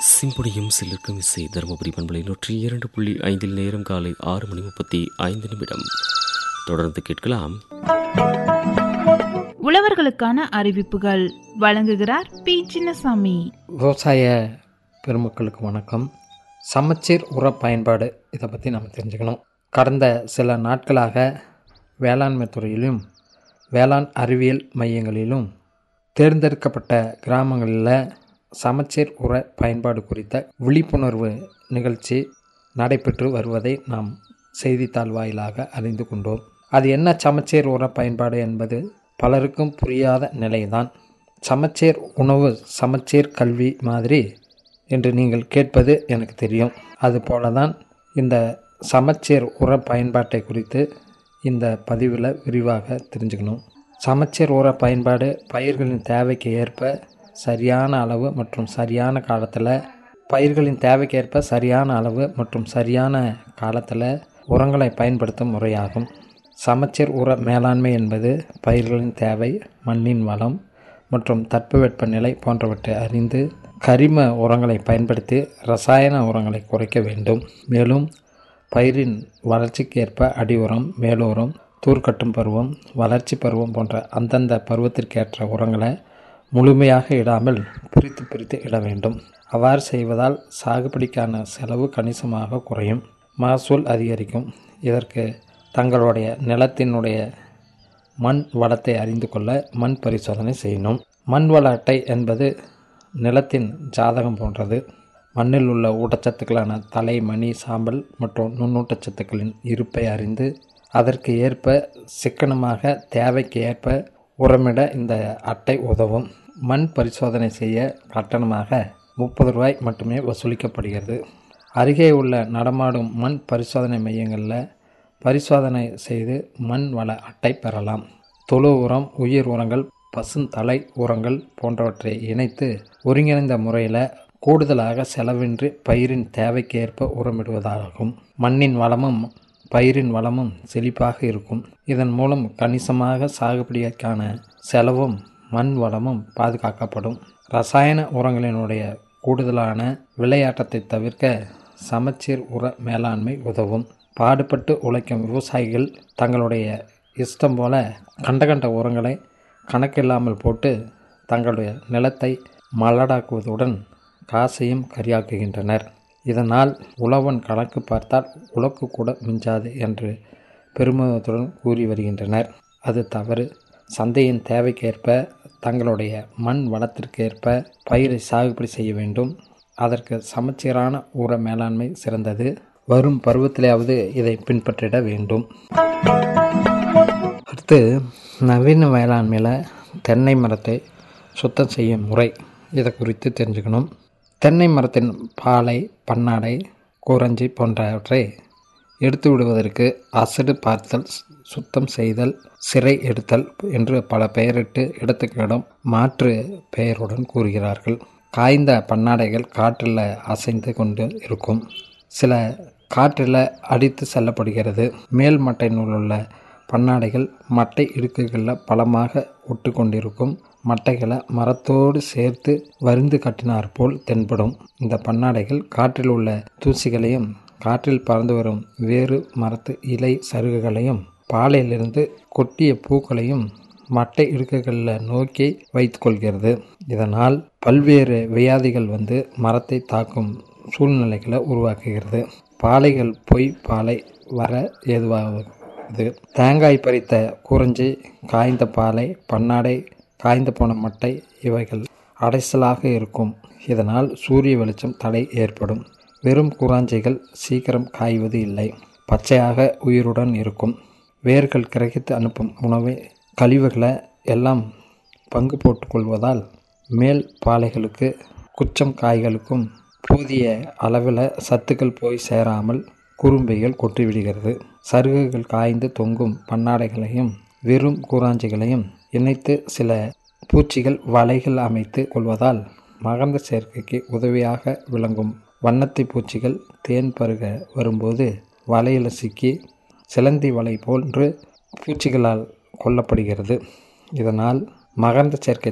சிம்பொனியும் சிலிர்க்கும் இசை தருமபுரி பண்பலை நூற்றி இரண்டு புள்ளி ஐந்தில் நேரம் காலை ஆறு மணி முப்பத்தி ஐந்து நிமிடம் தொடர்ந்து கேட்கலாம் உழவர்களுக்கான அறிவிப்புகள் வழங்குகிறார் பி சின்னசாமி விவசாய பெருமக்களுக்கு வணக்கம் சமச்சீர் உர பயன்பாடு இதை பற்றி நம்ம தெரிஞ்சுக்கணும் கடந்த சில நாட்களாக வேளாண்மை துறையிலும் வேளாண் அறிவியல் மையங்களிலும் தேர்ந்தெடுக்கப்பட்ட கிராமங்களில் சமச்சீர் உர பயன்பாடு குறித்த விழிப்புணர்வு நிகழ்ச்சி நடைபெற்று வருவதை நாம் செய்தித்தாள் வாயிலாக அறிந்து கொண்டோம் அது என்ன சமச்சீர் உர பயன்பாடு என்பது பலருக்கும் புரியாத நிலைதான் சமச்சீர் உணவு சமச்சீர் கல்வி மாதிரி என்று நீங்கள் கேட்பது எனக்கு தெரியும் அதுபோல தான் இந்த சமச்சீர் உர பயன்பாட்டை குறித்து இந்த பதிவில் விரிவாக தெரிஞ்சுக்கணும் சமச்சீர் உர பயன்பாடு பயிர்களின் தேவைக்கு ஏற்ப சரியான அளவு மற்றும் சரியான காலத்தில் பயிர்களின் தேவைக்கேற்ப சரியான அளவு மற்றும் சரியான காலத்தில் உரங்களை பயன்படுத்தும் முறையாகும் சமச்சீர் உர மேலாண்மை என்பது பயிர்களின் தேவை மண்ணின் வளம் மற்றும் தட்பவெப்பநிலை போன்றவற்றை அறிந்து கரிம உரங்களை பயன்படுத்தி ரசாயன உரங்களை குறைக்க வேண்டும் மேலும் பயிரின் வளர்ச்சிக்கேற்ப அடி உரம் மேலுரம் தூர்க்கட்டும் பருவம் வளர்ச்சி பருவம் போன்ற அந்தந்த பருவத்திற்கேற்ற உரங்களை முழுமையாக இடாமல் பிரித்து பிரித்து இட வேண்டும் அவ்வாறு செய்வதால் சாகுபடிக்கான செலவு கணிசமாக குறையும் மகசூல் அதிகரிக்கும் இதற்கு தங்களுடைய நிலத்தினுடைய மண் வளத்தை அறிந்து கொள்ள மண் பரிசோதனை செய்யணும் மண் வள அட்டை என்பது நிலத்தின் ஜாதகம் போன்றது மண்ணில் உள்ள ஊட்டச்சத்துக்களான தலை மணி சாம்பல் மற்றும் நுண்ணூட்டச்சத்துக்களின் இருப்பை அறிந்து அதற்கு ஏற்ப சிக்கனமாக தேவைக்கு ஏற்ப உரமிட இந்த அட்டை உதவும் மண் பரிசோதனை செய்ய கட்டணமாக முப்பது ரூபாய் மட்டுமே வசூலிக்கப்படுகிறது அருகே உள்ள நடமாடும் மண் பரிசோதனை மையங்களில் பரிசோதனை செய்து மண் வள அட்டை பெறலாம் தொழு உரம் உயிர் உரங்கள் பசுந்தலை உரங்கள் போன்றவற்றை இணைத்து ஒருங்கிணைந்த முறையில் கூடுதலாக செலவின்றி பயிரின் தேவைக்கேற்ப உரமிடுவதாகும் மண்ணின் வளமும் பயிரின் வளமும் செழிப்பாக இருக்கும் இதன் மூலம் கணிசமாக சாகுபடிக்கான செலவும் மண் வளமும் பாதுகாக்கப்படும் ரசாயன உரங்களினுடைய கூடுதலான விளையாட்டத்தை தவிர்க்க சமச்சீர் உர மேலாண்மை உதவும் பாடுபட்டு உழைக்கும் விவசாயிகள் தங்களுடைய இஷ்டம் போல கண்ட கண்ட உரங்களை கணக்கில்லாமல் போட்டு தங்களுடைய நிலத்தை மலடாக்குவதுடன் காசையும் கரியாக்குகின்றனர் இதனால் உழவன் கணக்கு பார்த்தால் உலக்கு கூட மிஞ்சாது என்று பெருமிதத்துடன் கூறி வருகின்றனர் அது தவறு சந்தையின் தேவைக்கேற்ப தங்களுடைய மண் வளத்திற்கேற்ப பயிரை சாகுபடி செய்ய வேண்டும் அதற்கு சமச்சீரான உர மேலாண்மை சிறந்தது வரும் பருவத்திலேயாவது இதை பின்பற்றிட வேண்டும் அடுத்து நவீன வேளாண்மையில் தென்னை மரத்தை சுத்தம் செய்யும் முறை இதை குறித்து தெரிஞ்சுக்கணும் தென்னை மரத்தின் பாலை பன்னாடை கூரஞ்சி போன்றவற்றை எடுத்து விடுவதற்கு அசடு பார்த்தல் சுத்தம் செய்தல் சிறை எடுத்தல் என்று பல பெயரிட்டு இடத்துக்கு இடம் மாற்று பெயருடன் கூறுகிறார்கள் காய்ந்த பன்னாடைகள் காற்றில் அசைந்து கொண்டு இருக்கும் சில காற்றில் அடித்து செல்லப்படுகிறது மேல் மட்டை நூலுள்ள பன்னாடைகள் மட்டை இடுக்குகளில் பலமாக ஒட்டு கொண்டிருக்கும் மட்டைகளை மரத்தோடு சேர்த்து வருந்து கட்டினார் போல் தென்படும் இந்த பன்னாடைகள் காற்றில் உள்ள தூசிகளையும் காற்றில் பறந்து வரும் வேறு மரத்து இலை சருகுகளையும் பாலையிலிருந்து கொட்டிய பூக்களையும் மட்டை இடுக்குகளில் நோக்கி வைத்து கொள்கிறது இதனால் பல்வேறு வியாதிகள் வந்து மரத்தை தாக்கும் சூழ்நிலைகளை உருவாக்குகிறது பாலைகள் பொய் பாலை வர ஏதுவாகுது தேங்காய் பறித்த கூரஞ்சி காய்ந்த பாலை பன்னாடை காய்ந்து போன மட்டை இவைகள் அடைசலாக இருக்கும் இதனால் சூரிய வெளிச்சம் தடை ஏற்படும் வெறும் கூராஞ்சைகள் சீக்கிரம் காய்வது இல்லை பச்சையாக உயிருடன் இருக்கும் வேர்கள் கிரகித்து அனுப்பும் உணவை கழிவுகளை எல்லாம் பங்கு போட்டுக்கொள்வதால் மேல் பாலைகளுக்கு குச்சம் காய்களுக்கும் போதிய அளவில் சத்துக்கள் போய் சேராமல் குறும்பைகள் கொட்டிவிடுகிறது சருகுகள் காய்ந்து தொங்கும் பன்னாடைகளையும் வெறும் கூராஞ்சிகளையும் இணைத்து சில பூச்சிகள் வலைகள் அமைத்து கொள்வதால் மகந்த சேர்க்கைக்கு உதவியாக விளங்கும் வண்ணத்தை பூச்சிகள் தேன் பருக வரும்போது வலையில் சிக்கி சிலந்தி வலை போன்று பூச்சிகளால் கொல்லப்படுகிறது இதனால் மகரந்த சேர்க்கை